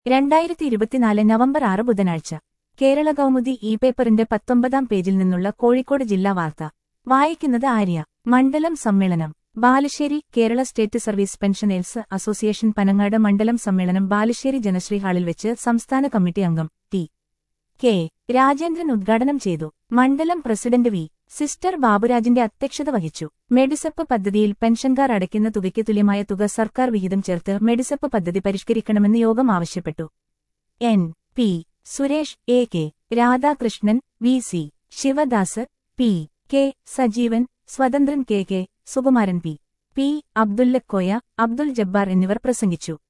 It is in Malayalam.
രണ്ടായിരത്തി ഇരുപത്തിനാല് നവംബർ ആറ് ബുധനാഴ്ച കേരള കൗമുദി ഇ പേപ്പറിന്റെ പത്തൊമ്പതാം പേജിൽ നിന്നുള്ള കോഴിക്കോട് ജില്ലാ വാർത്ത വായിക്കുന്നത് ആര്യ മണ്ഡലം സമ്മേളനം Balussery Kerala state service pensioners association Panangad മണ്ഡലം സമ്മേളനം ബാലുശ്ശേരി ജനശ്രീ ഹാളിൽ വെച്ച് സംസ്ഥാന കമ്മിറ്റി അംഗം ടി കെ രാജേന്ദ്രൻ ഉദ്ഘാടനം ചെയ്തു മണ്ഡലം പ്രസിഡന്റ് വി സിസ്റ്റർ ബാബുരാജിന്റെ അധ്യക്ഷത വഹിച്ചു മെഡിസപ്പ് പദ്ധതിയിൽ പെൻഷൻകാർ അടയ്ക്കുന്ന തുകയ്ക്ക് തുല്യമായ തുക സർക്കാർ വിഹിതം ചേർത്ത് മെഡിസപ്പ് പദ്ധതി പരിഷ്കരിക്കണമെന്ന് യോഗം ആവശ്യപ്പെട്ടു N P Suresh A K Radhakrishnan V C Sivadas P K Sajeevan Swathanthran K K Sukumaran P P Abdullakoya Abdul Jabbar എന്നിവർ പ്രസംഗിച്ചു